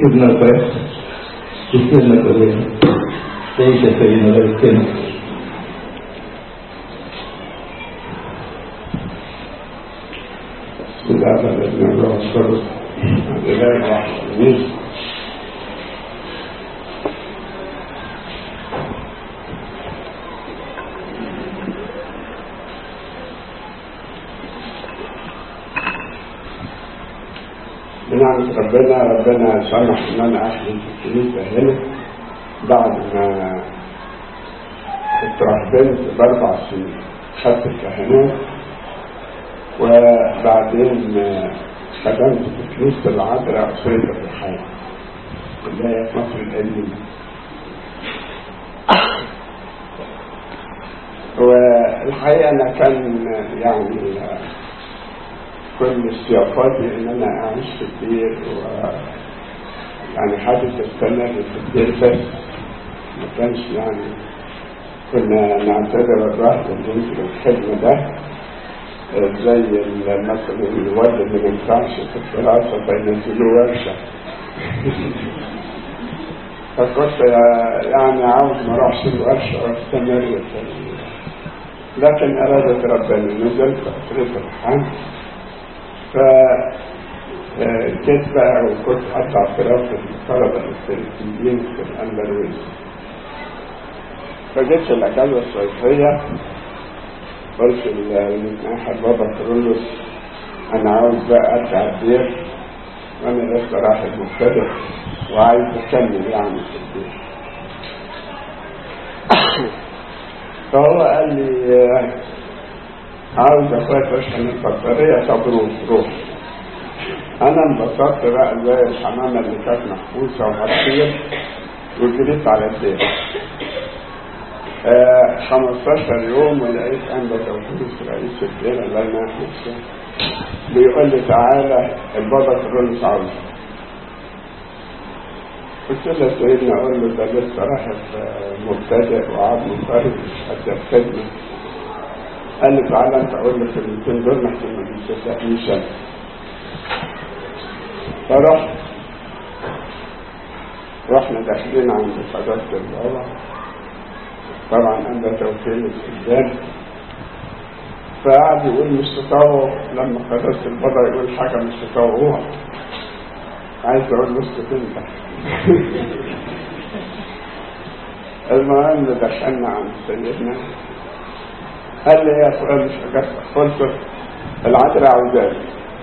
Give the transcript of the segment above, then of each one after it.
يكتبنا كويس يكتبنا كلنا تعيش يا سيدنا باركنا بسم الله الرحمن الرحيم الحمد لله رب العالمين بنعمة ربنا ربنا سمح ان انا احلم في الكنيسة هنا بعد ما اترهبنت باربع سنين خدت الكهنوت وبعدين خدمت في كنيسة العذراء عصير الرحال اللي هي في مصر القديمة والحقيقة أنا كان يعني كل استيقاظي ان انا اعيش في الدير و يعني حدث استمر في الدير بس ما كانش يعني كنا نعتبر الراهب اللي ينزل الخدمة ده زي مثلا الولد اللي ما ينفعش في الدراسة فينزلوه ورشة فكنت يعني عاوز ما اروحش الورشة واستمر في لكن أرادت ربنا نزلت أسرة الحمد ف جيت بقى وكنت حتى اعتراف الطلبة الفلسطينيين في الأندلس فجيت الأجازة الصيفية قلت للمتناحة بابا كرولوس أنا عاوز بقى أرجع الدير وأنا لسه رايح مبتدئ وعايز أكمل يعني في الدير فهو قال لي عاوز اخويا تشحن البطارية طب روح روح انا انبسطت بقى زي الحمامة اللي كانت محبوسة وهتطير وجريت على الدير آه 15 يوم ولقيت انبا توفيق رئيس الدير الله ينحيه بيقول لي تعالى البابا كرولوس عاوز قلت له سيدنا اقول له ده لسه رايح مبتدئ وقعد منفرد مش قد الخدمه قال لي تعالى انت اقول لك الكلمتين دول محسن ما تستسقنيش انا فرحت رحنا داخلين عند قداسة البابا طبعا انا توكيل السجان فقعد يقول مش تطوع لما قداسة البابا يقول حاجة مش تطوع عايز اقول له اسكت انت المهم دخلنا عند سيدنا قال لي يا اخويا مش هجسد قلت العذراء عاوزاني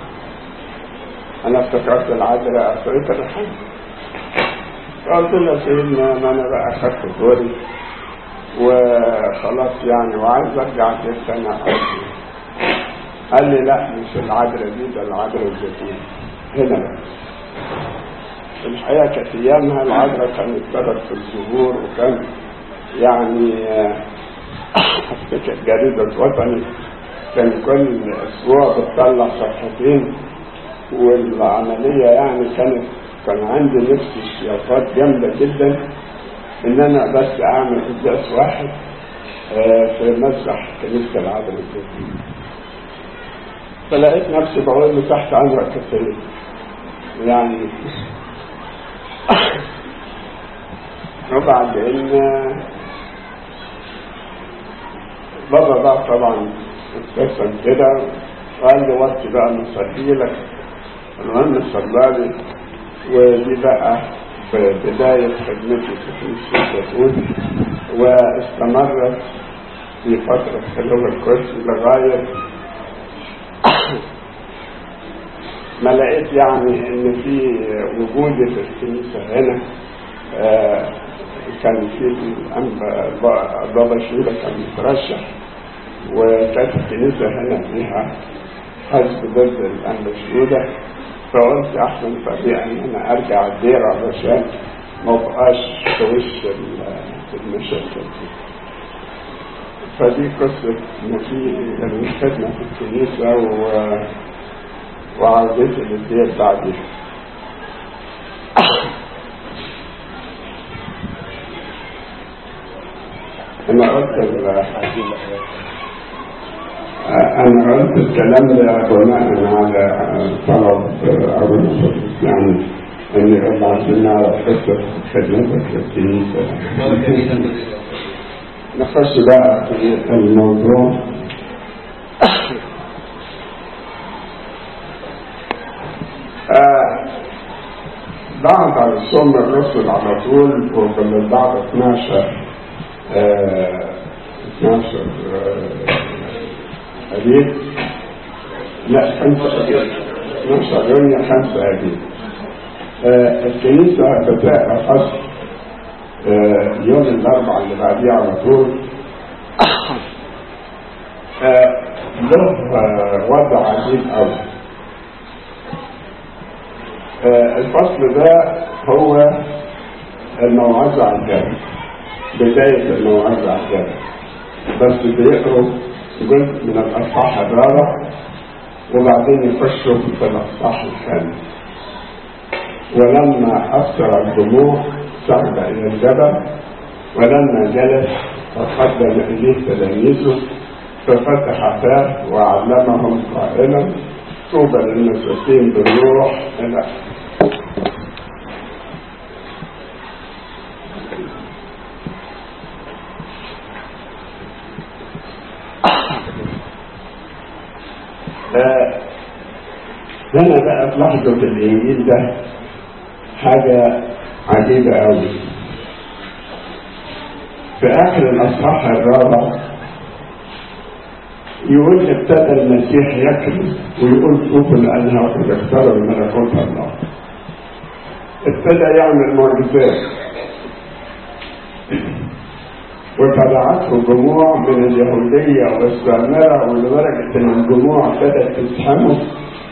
انا افتكرت العذراء اخرت الرحم قلت له سيدنا ما انا بقى اخدت دوري وخلاص يعني وعايز ارجع بيت انا قال لي لا مش العذراء دي ده العذراء الزيتون هنا بقى الحقيقه كانت ايامها العذراء كانت بدت في الزهور وكان يعني افتكر جريدة وطني كان كل اسبوع بتطلع صفحتين والعملية يعني كانت كان عندي نفسي سياسات جامدة جدا ان انا بس اعمل قداس واحد في مسرح كنيسة العذراء الزيتون فلقيت نفسي بقول له تحت امرك كتير يعني وبعدين بابا بقى طبعا ابتسم كده وقال لي وقت بقى نصلي لك المهم صلى ودي بقى بداية خدمتي في كنيسة الزيتون واستمرت في فترة خلوه الكرسي لغاية ما لقيت يعني ان في وجودي في الكنيسة هنا آه كان في بابا شيلة كان مترشح وكانت الكنيسة هنا فيها حزب ضد الأنبا شيلة فقلت أحسن طبيعي إن أنا أرجع الدير علشان ما بقاش في وش المشاكل دي فدي قصة الخدمة في الكنيسة و... وعودتي للدير بعدين أنا قلت أنا قلت الكلام ده بناء على طلب أبو يعني ان يقول عايزين نعرف قصة خدمتك للكنيسة نخش بقى في الموضوع آه بعد صوم الرسل على طول ومن بعد 12 آه 12 آه أبيب لا خمسة أبيب 12 يونيو خمسة أبيب آه الكنيسة بتاع فصل آه يوم الأربعاء اللي بعديه على طول آه له آه وضع عجيب قوي آه الفصل ده هو الموعظة على الجبل بداية الموعظة على الجبل بس بيقروا جزء من الأصحاح الرابع وبعدين يخشوا في الأصحاح الخامس ولما أثر الدموع صعد إلى الجبل ولما جلس فقدم إليه تلاميذه ففتح فاه وعلمهم قائلا طوبى للمساكين بالروح إلى هنا بقى تلاحظوا في الإنجيل ده حاجة عجيبة أوي في آخر الأصحاح الرابع يقول ابتدى المسيح يكرم ويقول شوفوا لأنها قد اختاروا ملكوت الله ابتدى يعمل معجزات وتبعته جموع من اليهودية والسامرة ولدرجة إن الجموع بدأت تزحمه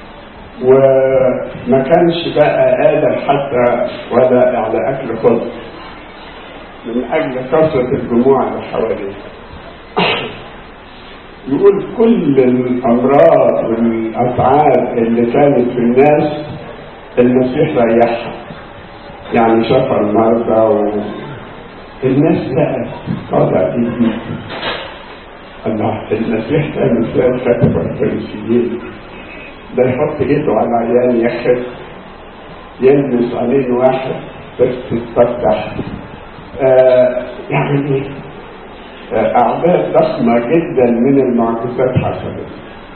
وما كانش بقى قادر حتى ولا على أكل خبز من أجل كثرة الجموع اللي حواليه يقول كل الأمراض والأفعال اللي كانت في الناس المسيح ريحها يعني شفى المرضى و... الناس بقى طالع جديد الله المسيح كان مثال كتب الفريسيين ده يحط ايده على عيان يخف يلمس عليه واحد بس تتفتح آه يعني آه أعداد ضخمة جدا من المعجزات حصلت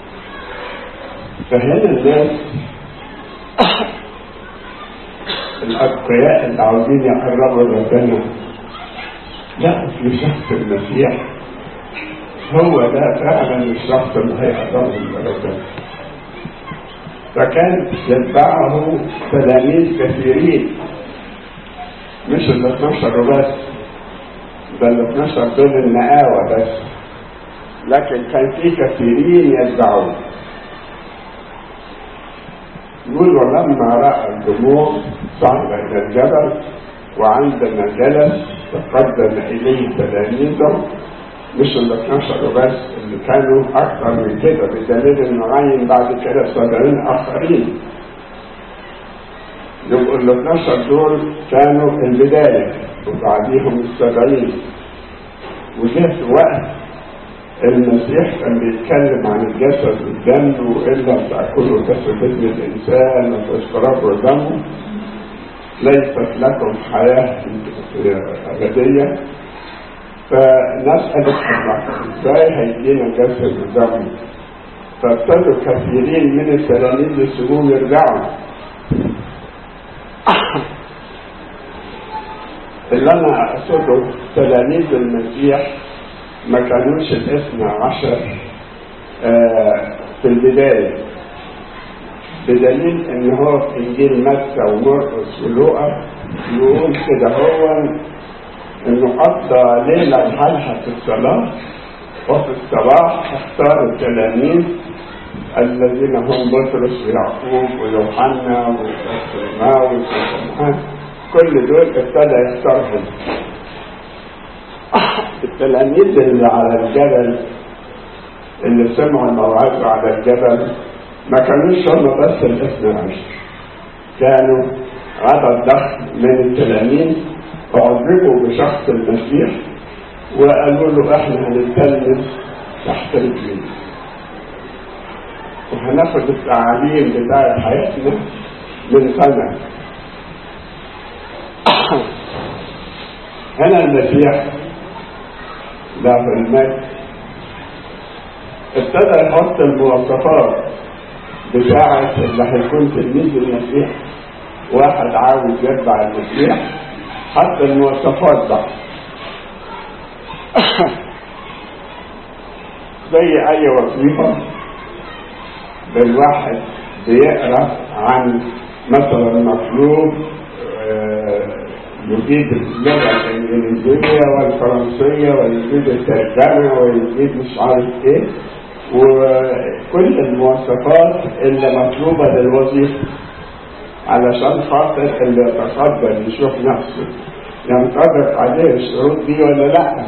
فهنا الناس الأتقياء اللي عاوزين يقربوا لربنا لا في شخص المسيح هو ده فعلا الشخص اللي هيقربهم لربنا فكان يتبعه تلاميذ كثيرين مش ال 12 وبس ده ال 12 دول النقاوة بس لكن كان في كثيرين يتبعوه يقول ولما رأى الجموع صعد إلى الجبل وعندما جلس تقدم إليه تلاميذه مش ال 12 وبس اللي كانوا أكثر من كده بدليل إنه عين بعد كده 70 آخرين يبقوا ال 12 دول كانوا البداية وبعديهم السبعين وجه في وقت المسيح كان بيتكلم عن الجسد والدم وإلا تأكلوا جسد ابن الإنسان وتشربوا دمه ليست لكم حياة أبدية فالناس قالت الله ازاي هيدينا جسد ودم فابتدوا كثيرين من التلاميذ يسيبوهم يرجعوا اللي انا اقصده تلاميذ المسيح ما كانوش الاثنى عشر آه في البداية بدليل ان هو في انجيل متى ومرقس ولوقا يقول كده هو انه قضى ليلة بحالها في الصلاة وفي الصباح اختار التلاميذ الذين هم بطرس ويعقوب ويوحنا وبرطلماوس وسمعان كل دول ابتدى يختارهم التلاميذ اللي على الجبل اللي سمعوا الموعظة على الجبل ما كانوش هم بس الاثنى عشر كانوا عدد ضخم من التلاميذ أعجبوا بشخص المسيح وقالوا له احنا هنتكلم تحت رجلين وهناخد التعاليم بتاعت حياتنا من سنة هنا المسيح له المجد ابتدى يحط المواصفات بتاعة اللي هيكون تلميذ المسيح واحد عاوز يتبع المسيح حتى المواصفات بقى زي اي وظيفة بالواحد بيقرا عن مثلا مطلوب يجيد اللغة الإنجليزية والفرنسية ويجيد الترجمة ويجيد مش عارف إيه وكل المواصفات اللي مطلوبة للوظيفة علشان خاطر اللي يتصدر يشوف نفسه ينطبق عليه الشروط دي ولا لا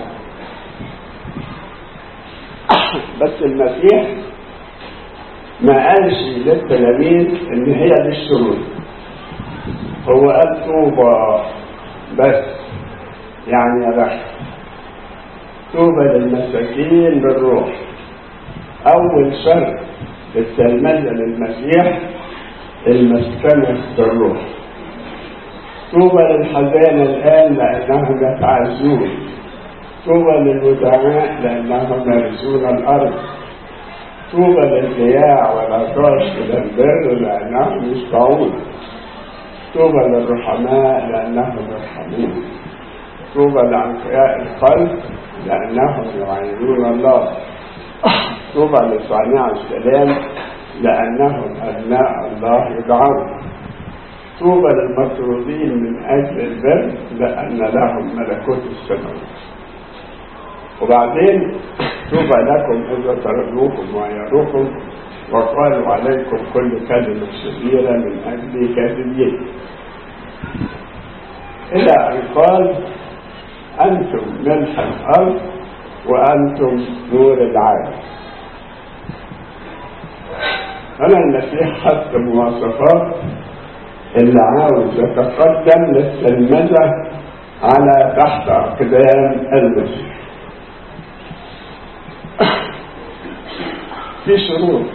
بس المسيح ما قالش للتلاميذ ان هي دي الشروط هو قال طوبى بس يعني يا بخت طوبى للمساكين بالروح اول شرط التلمذة للمسيح المسكنة بالروح طوبى للحزان الآن لأنهم يتعزون طوبى للودعاء لأنهم يرثون الأرض طوبى للضياع والعطاش إلى البر لأنهم يشفعون طوبى للرحماء لأنهم يرحمون طوبى لأنقياء القلب لأنهم يعينون الله طوبى لصانع السلام لأنهم أبناء الله يدعون طوبى للمطرودين من أجل البر لأن لهم ملكوت السماوات وبعدين طوبى لكم إذا طردوكم وعيروكم وقالوا عليكم كل كلمة شريرة من أجل كاذبين إلى أن قال أنتم ملح الأرض وأنتم نور العالم هنا المسيح حط مواصفات اللي عاوز يتقدم للتلمذة على تحت أقدام المسيح في شروط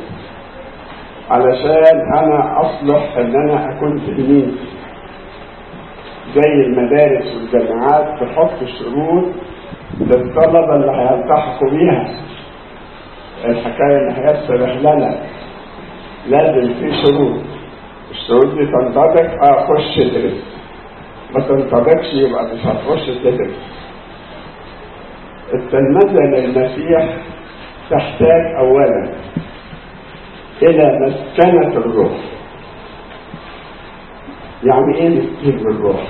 علشان انا اصلح ان انا اكون تلميذ زي المدارس والجامعات تحط شروط للطلبه اللي هيلتحقوا بيها الحكايه اللي هيسرح لنا لازم في شروط الشروط دي تنطبق اه خش ادرس ما تنطبقش يبقى مش هتخش تدرس التلمذه للمسيح تحتاج اولا الى مسكنة الروح يعني ايه مسكين الروح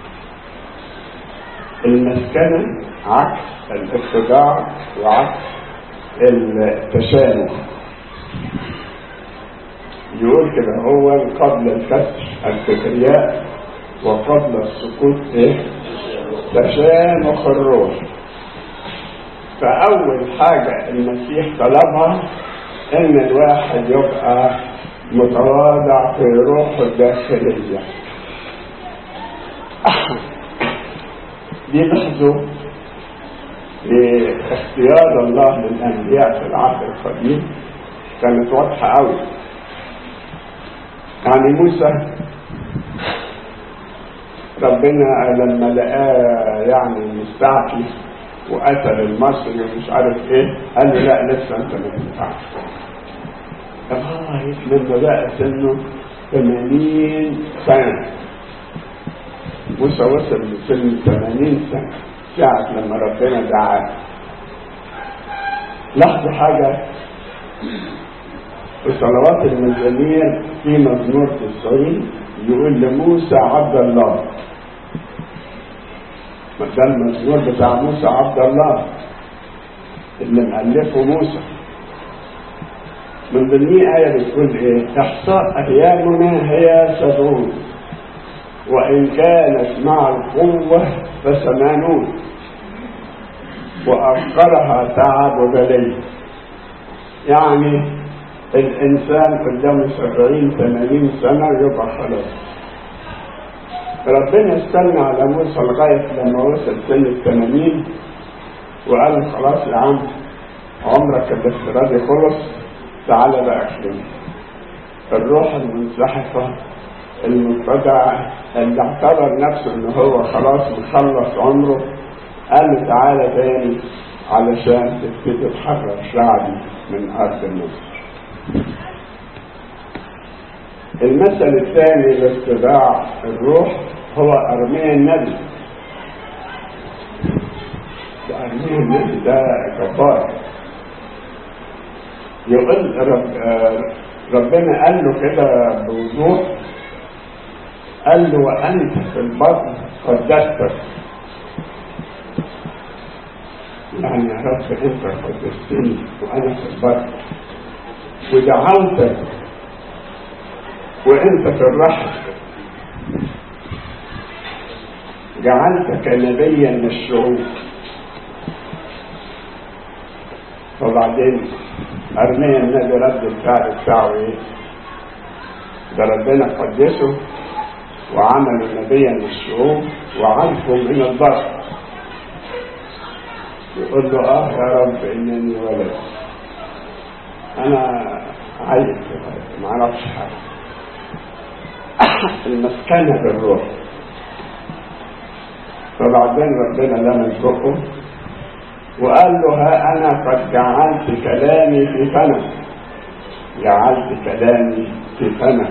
المسكنة عكس الاتباع وعكس التشابه يقول كده هو قبل الكسر الكبرياء وقبل السقوط ايه تشامخ الروح فأول حاجة المسيح طلبها إن الواحد يبقى متواضع في روحه الداخلية دي لحظة لاختيار الله للأنبياء في العهد القديم كانت واضحة أوي يعني موسى ربنا لما لقاه يعني مستعكي وقتل المصري ومش عارف ايه قال له لا لسه انت ما تنفعش لغايه لما بقى سنه 80 سنه موسى وصل لسن 80 سنه ساعة لما ربنا دعاه لاحظوا حاجة في صلوات المزامير في مزمور 90 يقول لموسى عبد الله ده المزمور بتاع موسى عبد الله اللي مألفه موسى من ضمن آية بتقول إيه؟ إحصاء أيامنا هي سبعون وإن كانت مع القوة فثمانون وأفقرها تعب وبلي يعني الإنسان قدامه سبعين ثمانين سنة يبقى خلاص ربنا استنى على موسى لغاية لما وصل سن الثمانين وقال له خلاص يا عم عمرك الافتراضي خلص تعالى بقى اخدمني الروح المنسحقة المتبع اللي اعتبر نفسه ان هو خلاص مخلص عمره قال له تعالى تاني علشان تبتدي تحرر شعبي من ارض مصر المثل الثاني لاتباع الروح هو ارميا النبي ده ارميا النبي ده جبار يقول رب ربنا قال له كده بوضوح قال له وانت في البطن قدستك يعني يا رب انت قدستني وانا في البطن ودعوتك وانت في الرحم جعلتك نبيا للشعوب وبعدين ارميا النبي رد الفعل بتاعه ايه ده ربنا قدسه وعمله نبيا للشعوب وعرفه من الضرب يقول له اه يا رب انني ولد انا عايز ما اعرفش حاجه المسكنه بالروح فبعدين ربنا لمس بقه وقال له ها انا قد جعلت كلامي في فمك جعلت كلامي في فمك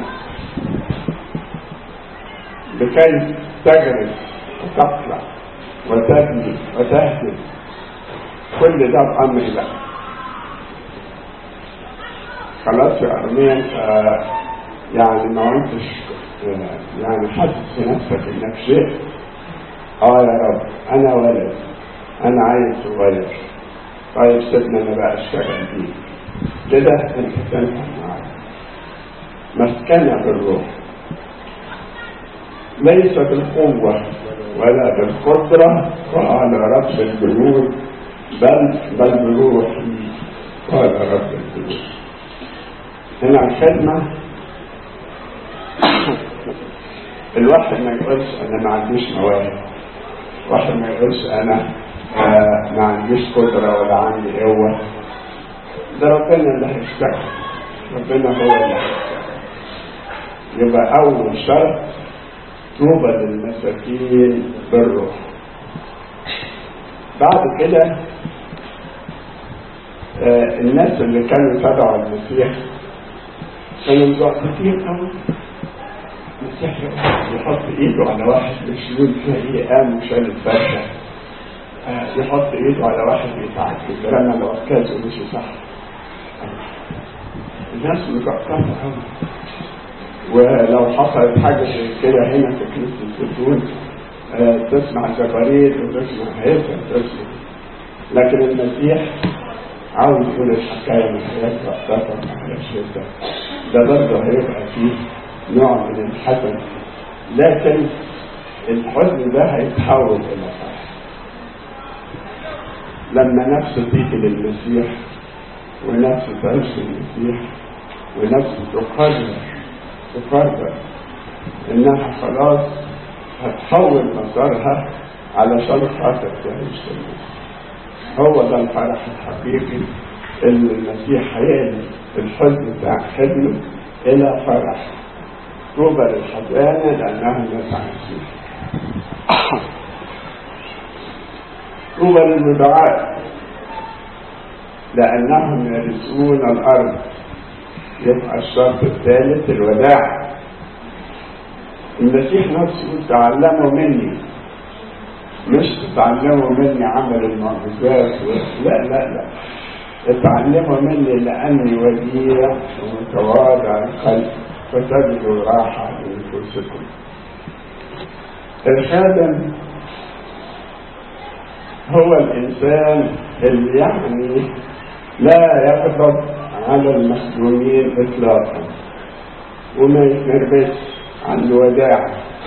لكي تجري وتطلع وتبني وتهدم كل ده بأمر الله خلاص يا أرميا انت يعني ما انتش يعني حاسس في نفسك انك شيء اه يا رب انا ولد انا عايز صغير طيب سيبنا انا بقى اشتغل بيه كده انت تنفع معايا مسكنة بالروح ليس بالقوة ولا بالقدرة قال رب الجنود بل بل بروحي قال رب الجنود هنا الخدمة الواحد ما يقولش انا ما عنديش مواهب واحد ما يقولش انا آه ما عنديش قدرة ولا عندي قوة ده ربنا اللي هيشتغل ربنا هو اللي هيشتغل يبقى أول شرط طوبى للمساكين بالروح بعد كده آه الناس اللي كانوا تبعوا المسيح كانوا مضغطين قوي المسيح يحط ايده على واحد مشلول تلاقيه قام وشال الفرشه آه يحط ايده على واحد بيتعكس رمى العكاز ومشي صح الناس مضغطة قوي ولو حصلت حاجة زي كده هنا في كنيسة الزيتون آه تسمع زفاريت وتسمع هيثم تسمع لكن المسيح عاوز يقول الحكاية من حياة وقتها من حياة شدة ده برضه هيبقى فيه نوع من الحزن لكن الحزن ده هيتحول إلى فرح لما نفسه تيجي للمسيح ونفسه تعيش المسيح ونفسه تقرر تقرر انها خلاص هتحول مسارها علشان خاطر تعيش المسيح هو ده الفرح الحقيقي اللي المسيح هيقلب الحزن بتاع خدمه الى فرح طوبى للحزانة لأنهم يسعى المسيح طوبى للودعاء لأنهم يرثون الأرض يبقى الشرط الثالث الوداع المسيح نفسه تعلموا مني مش تتعلموا مني عمل المعجزات لا لا لا اتعلموا مني لأني وديع ومتواضع القلب فتجدوا راحة لنفوسكم الخادم هو الإنسان اللي يعني لا يغضب على المخدومين إطلاقا وما يتنرفزش عن الوداع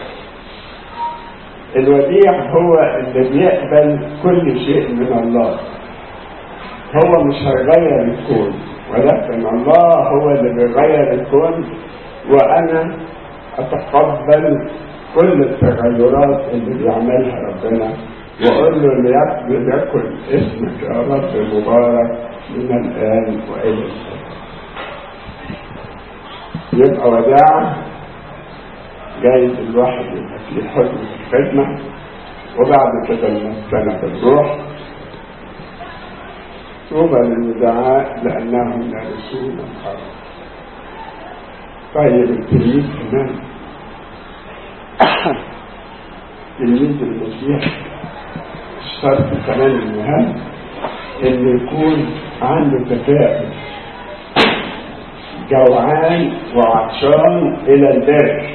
الوديع هو اللي بيقبل كل شيء من الله هو مش هيغير الكون ولكن الله هو اللي بيغير الكون وانا اتقبل كل التغيرات اللي بيعملها ربنا واقول له ليكن اسمك يا رب مبارك من الان والى الابد يبقى وداع جايز الواحد يبقى في حزن في الخدمة وبعد كده المسكنة بالروح طوبى للودعاء لأنهم يرثون الأرض طيب التلميذ كمان تلميذ المسيح الشرط كمان المهم إن يكون عنده تفاؤل جوعان وعطشان إلى البر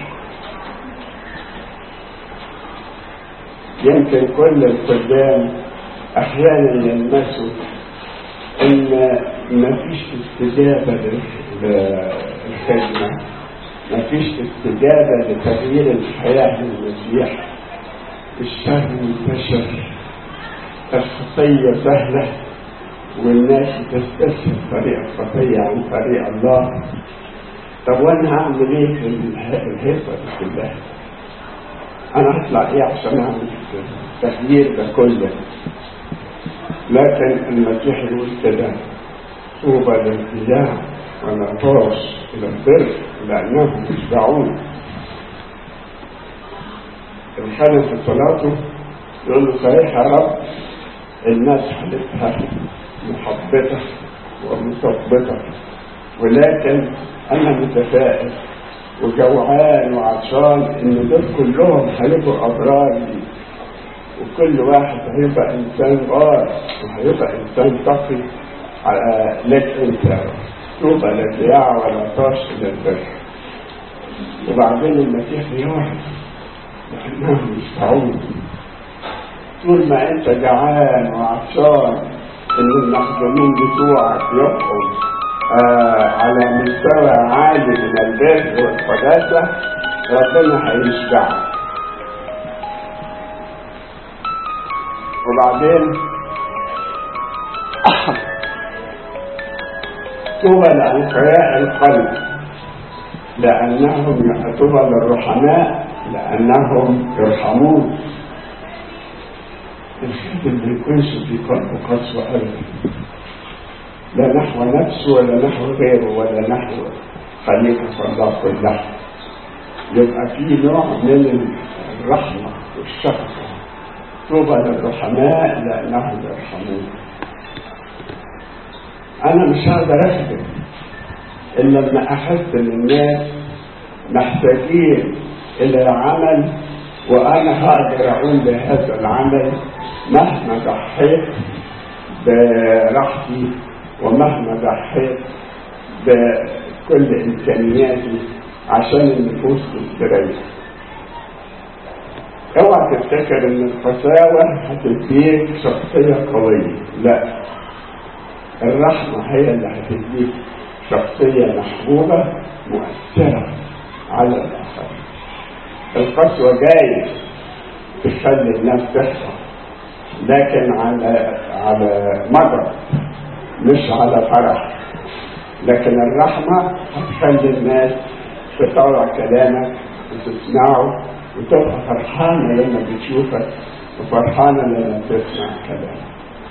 يمكن كل الخدام أحيانا يلمسوا إن مفيش استجابة للخدمة مفيش استجابة لتغيير الحياة للمسيح الشر منتشر الخطية سهلة والناس تستسهل طريق الخطية عن طريق الله طب وانا هعمل ايه في الهيصة دي كلها انا هطلع ايه عشان اعمل التغيير ده كله لكن المسيح يقول كده طوبى للابتداع والعطاش الى البر لانهم يشبعون الخالد في صلاته يقول له صحيح يا رب الناس حالتها محبطة ومثبطة ولكن أنا متفائل وجوعان وعطشان إن دول كلهم هيبقوا أبرار لي وكل واحد هيبقى إنسان غار وهيبقى إنسان تقي على لك أنت طوبى للضياع والعطاش إلى البر وبعدين المسيح يوعد لأنهم يشفعون طول ما أنت جعان وعطشان ان المخدومين بتوعك يبقوا آه على مستوى عالي من البر والقداسة ربنا هيشبعك وبعدين طوبى لأنقياء القلب لأنهم طوبى للرحماء لأنهم يرحمون الخادم ما يكونش في قلبه قسوة أبدا لا نحو نفسه ولا نحو غيره ولا نحو خليقة الله كلها يبقى في نوع من الرحمة والشفقة طوبى للرحماء لأنهم يرحمون أنا مش هقدر أخدم إلا لما أحس إن الناس محتاجين إلى عمل وأنا هقدر أقوم بهذا العمل مهما ضحيت براحتي ومهما ضحيت بكل إمكانياتي عشان النفوس تستريح اوعى تفتكر ان القساوة هتديك شخصية قوية لا الرحمة هي اللي هتديك شخصية محبوبة مؤثرة على الآخرين القسوة جاية تخلي الناس تحصل لكن على على مضض مش على فرح لكن الرحمة هتخلي الناس تطوع كلامك وتسمعه وتبقى فرحانة لما بتشوفك وفرحانة لما تسمع كلامك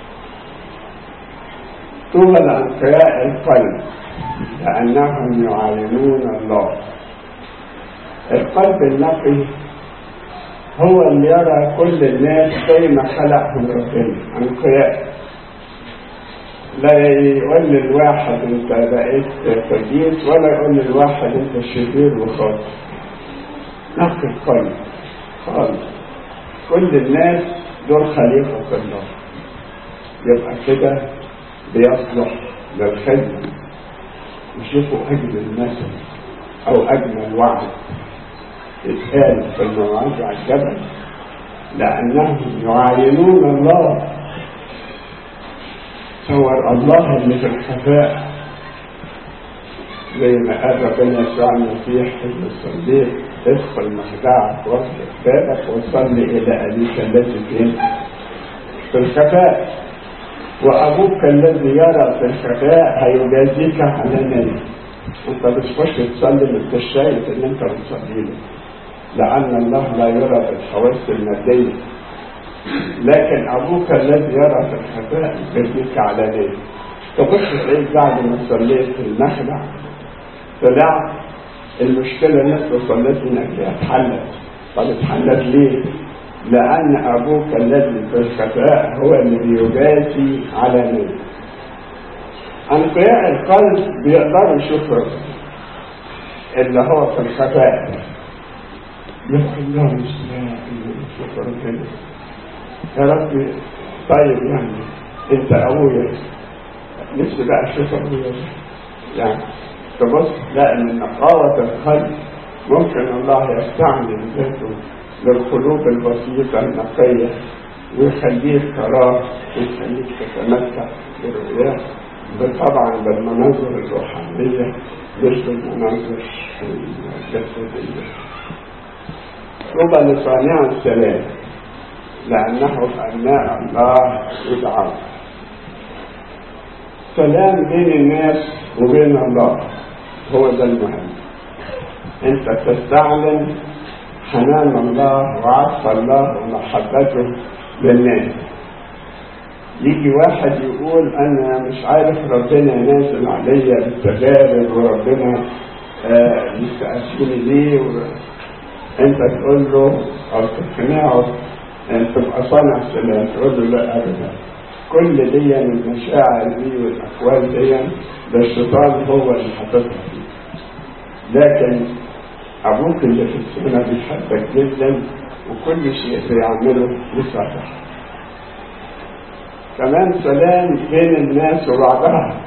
طوبى لأنقياء القلب لأنهم يعاينون الله القلب النقي هو اللي يرى كل الناس زي ما خلقهم ربنا أنقياء لا يقول للواحد انت بقيت قديس ولا يقول للواحد انت شرير وخاطئ نقي القلب خالص كل الناس دول خليقة الله يبقى كده بيصلح للخدمة يشوفوا أجمل مثل أو أجمل وعد اتقال في المواضع الجبل لأنهم يعاينون الله صور الله اللي في الخفاء زي ما قال ربنا يسوع المسيح اللي صليت ادخل مخدعك واغلق بابك وصلي الى ابيك الذي فين في الخفاء وابوك الذي يرى في الخفاء هيجازيك علانيا انت بتخش تصلي ما انتش شايف ان انت بتصلي له لان الله لا يرى بالحواس الماديه لكن ابوك الذي يرى في الخفاء يجازيك علانيا تخش تلاقيك بعد ما صليت في المخدع طلعت المشكلة اللي انت وصلت انك اتحلت طب اتحلت ليه؟ لأن أبوك الذي في الخفاء هو اللي بيجازي على نية أنقياء القلب بيقدروا يشوفوا اللي هو في الخفاء يقول الله مش شوف ربنا يا ربي طيب يعني انت ابويا نفسي بقى اشوف ابويا يعني تبص لا من نقاوة القلب ممكن الله يستعمل ذاته للقلوب البسيطة النقية ويخليك تراه ويخليك تتمتع برؤياه طبعا بالمناظر الروحانية مش بالمناظر الجسدية طوبى لصانع السلام لأنه أبناء الله يدعون سلام بين الناس وبين الله هو ده المهم انت تستعلن حنان الله وعطف الله ومحبته للناس يجي واحد يقول انا مش عارف ربنا نازل عليا بالتجارب وربنا آه يستأسوني ليه و... انت تقول له او تقنعه ان تبقى صانع سلام تقول له لا ابدا كل دي من المشاعر دي والاقوال دي ده الشيطان هو اللي حاططها فيه لكن ابوك اللي في السنه بيحبك جدا وكل شيء بيعمله لصالحك كمان سلام بين الناس وبعضها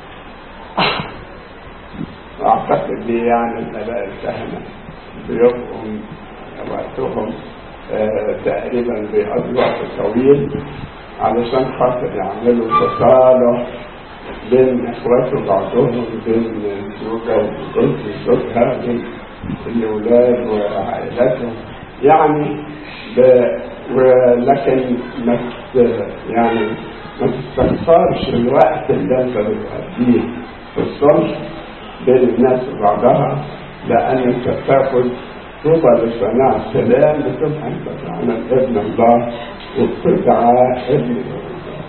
واعتقد دي يعني الاباء الكهنه بيبقوا وقتهم آه تقريبا بيقضوا وقت طويل علشان خاطر يعملوا تصالح بين اخواته بعضهم بين الزوجه وبنت زوجها بين الاولاد وعائلتهم يعني ب... ولكن ما يعني ما تستخسرش الوقت اللي انت بتقضيه في الصلح بين الناس وبعضها لان انت بتاخد طوبى لصناع السلام بتبقى انت فعلا ابن الله وبتدعى ابن الله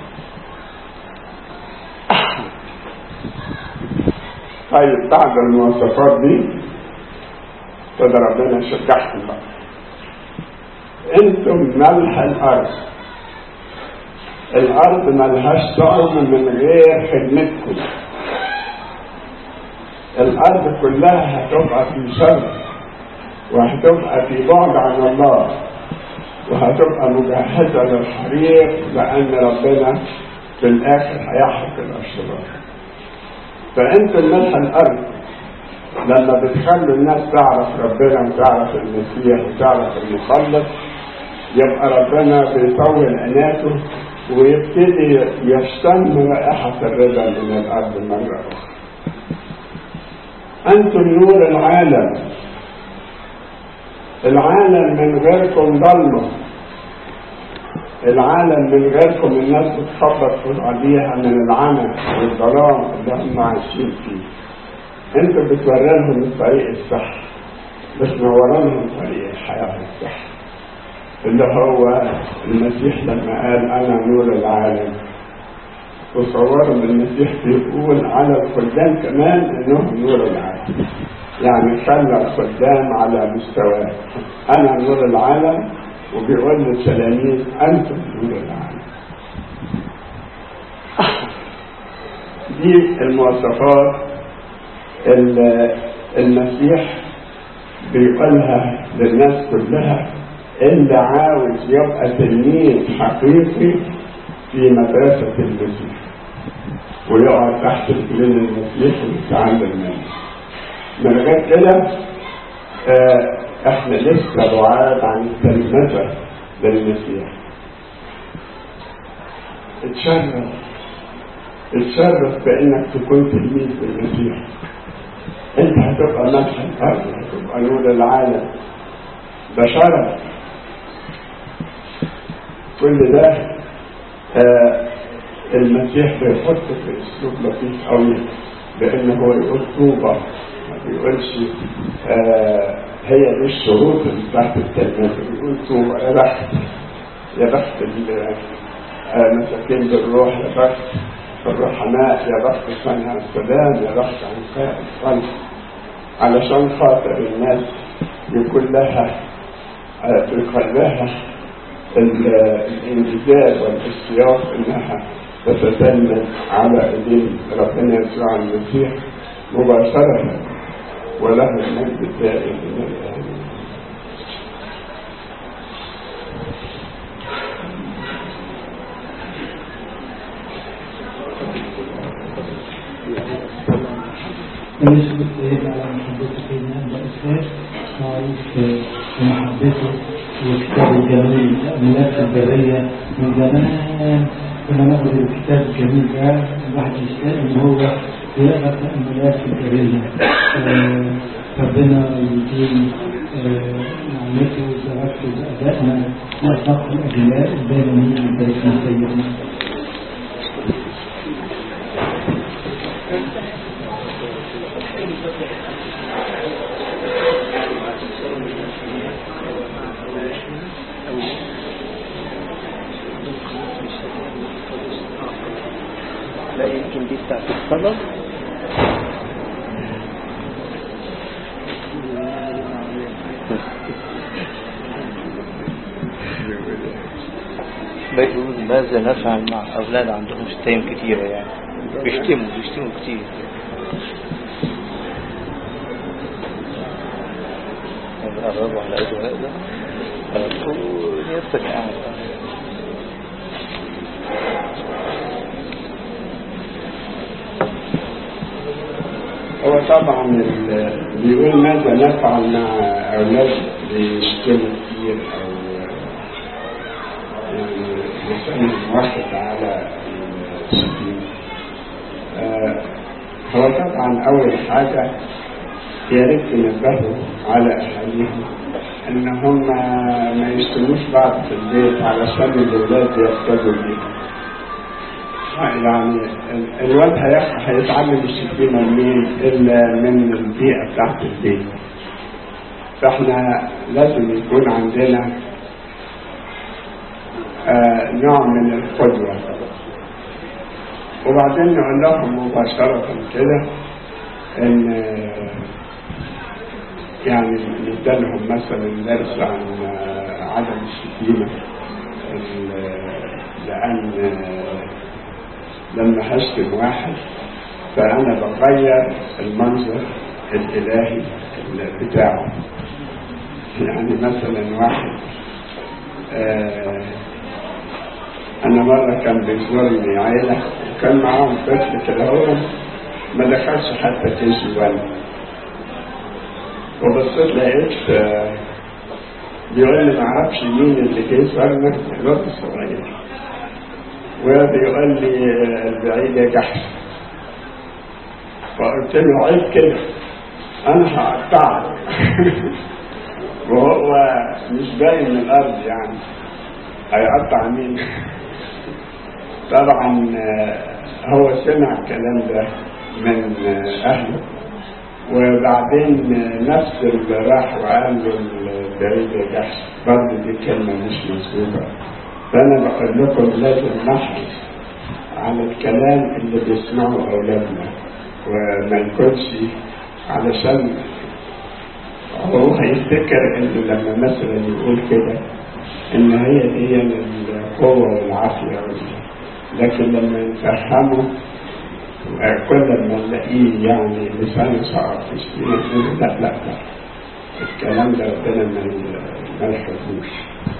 طيب بعد المواصفات دي ابتدى ربنا يشجعكم بقى انتم ملح الارض الارض ملهاش طعم من غير خدمتكم الارض كلها هتبقى في شر وهتبقى في بعد عن الله وهتبقى مجهزة للحريق لأن ربنا في الآخر هيحرق الأشرار فأنت ملح الأرض لما بتخلوا الناس تعرف ربنا وتعرف المسيح وتعرف المخلص يبقى ربنا بيطول عناته ويبتدي يشتم رائحة الرضا من الأرض مرة أخرى أنتم نور العالم العالم من غيركم ضلمة العالم من غيركم الناس بتخبط في عليها من العمى والظلام اللي هم عايشين فيه انتوا بتوري لهم الطريق الصح بتنور لهم طريق الحياة الصح اللي هو المسيح لما قال انا نور العالم وصوروا ان المسيح بيقول على الخدام كمان انهم نور العالم يعني خلى الخدام على مستواه انا نور العالم وبيقول للتلاميذ انتم نور العالم دي المواصفات المسيح بيقولها للناس كلها اللي عاوز يبقى تلميذ حقيقي في مدرسة المسيح ويقعد تحت رجلين المسيح ويتعلم منه من غير كده آه احنا لسه بعاد عن التلمذة للمسيح اتشرف اتشرف بانك تكون تلميذ للمسيح انت هتبقى ملح الارض هتبقى نور العالم ده شرف كل ده آه المسيح بيحط في اسلوب لطيف قوي بان هو يقول طوبى ما بيقولش آه هي دي الشروط بتاعت الكلمات بيقول طوبى يا بخت يا بخت المساكين بالروح يا بخت الرحماء يا بخت صانع السلام يا بخت عنقاء القلب علشان خاطر الناس يكون لها آه، في قلبها ال- الانجذاب والاشتياق انها تتسلم على ايدين ربنا يسوع المسيح مباشرة وله المجد الدائم من الآن ونشكر السيد على محبته فينا بأساس معروف بمحبته وكتاب الجميل تأملات البرية من زمان كنا ناخد الكتاب الجميل ده الواحد يشتاق ان هو يقرا تأملات البرية آه، ربنا يديم آه، نعمته وبركته بأدائنا وأصدق الأجلاء دائما من بيتنا سيدنا لا يمكن دي بتاعت الصلاة بيقول ماذا نفعل مع أولاد عندهم شتايم كتيرة يعني بيشتموا بيشتموا كتير قربوا على ايده هذا فقول يفتك قاعد هو طبعا ال- بيقول ماذا نفعل مع أولاد بيشتموا كتير أو يعني مثلا واحد على الشتيمة آه، هو طبعا أول حاجة يا ريت ينبهوا على أهاليهم إن هم ما يشتموش بعض في البيت علشان الأولاد يرتدوا بيهم يعني ال- الواد هيخ- هيتعلم الشتيمة منين إلا من البيئة بتاعت البيت فاحنا لازم يكون عندنا آه نوع من القدوة وبعدين نقول لهم مباشرة كده ان آه، يعني ندالهم مثلا درس عن آه، عدم الشتيمة ال- لأن آه، لما هشتم واحد فأنا بغير المنظر الإلهي بتاعه يعني مثلا واحد آه أنا مرة كان بيزورني عيلة وكان معاهم طفل كده هو ما دخلش حتى كي جي 1 وبصيت لقيت آه بيقول لي معرفش مين اللي جه زارنا الواد الصغير وبيقول لي البعيد يا جحش فقلت له عيب كده انا هقطعك وهو مش باين من الارض يعني هيقطع مين طبعا آه، هو سمع الكلام ده من آه، اهله وبعدين آه، نفس اللي راح وقال له البعيد يا جحش برضه دي كلمه مش مظبوطه فأنا بقول لكم لازم نحرص على الكلام اللي بيسمعه أولادنا وما يكونش علشان هو هيفتكر إن لما مثلا يقول كده إن هي دي القوة والعافية وال- لكن لما نفهمه آه، كل ما نلاقيه يعني لسانه صعب في السنين نقول لا لا لا الكلام ده ربنا ما ما يحبوش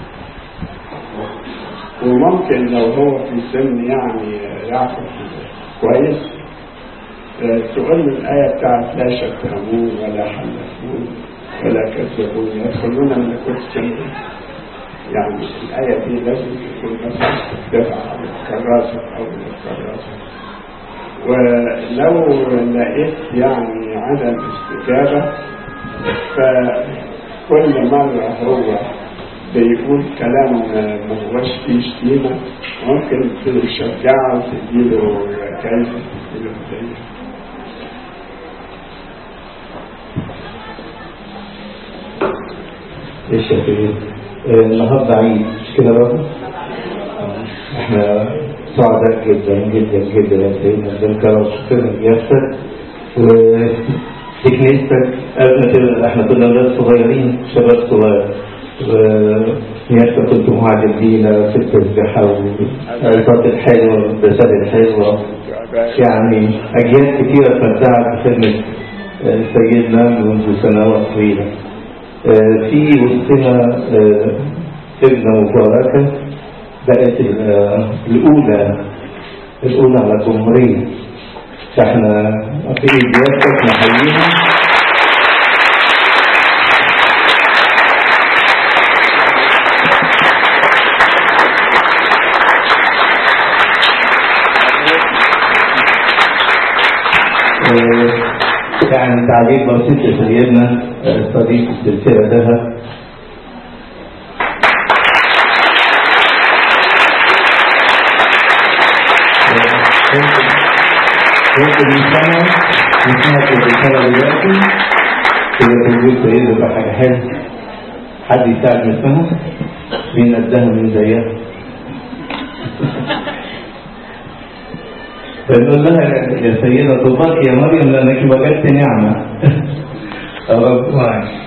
وممكن لو هو في سن يعني يعرف كويس آه، تقول له الآية بتاعت لا شتمون ولا حلفون ولا كذبون يدخلون ملكوت السماء يعني الآية دي لازم تكون مثلا تدفع على الكراسة أو من الكراسة ولو لقيت يعني عدم استجابة فكل مرة هو بيقول كلام ما هوش فيه شتيمة ممكن تشجعه تديله جايزة تديله هدية ايش يا سيدي آه، النهارده عيد مش كده برضه؟ آه، احنا سعداء جدا جدا جدا يا سيدنا بنكرم شكرا ياسر و في كنيستك قبل كده احنا كنا ولاد صغيرين شباب صغير ونيافتك كنتوا معجبين في التسبيحة والعظات الحلوة والرسالة الحلوة يعني أجيال كثيرة اتمتعت بخدمة آه، سيدنا منذ سنوات طويلة آه، في وسطنا آه، ابنة مباركة بقت ال- آه، الأولى الأولى على الجمهورية فاحنا في إجابتك نحييها آه، يعني تعليق بسيط لسيدنا آه، صديق السلسلة ده ممكن ممكن نسمع نسمع في الرسالة دلوقتي كده في وجود سيدنا يبقى حاجة حلوة حد يساعد نسمعها مين قدها من زيها فنقول لها يا سيدة طباك يا مريم لأنك وجدت نعمة الرب معك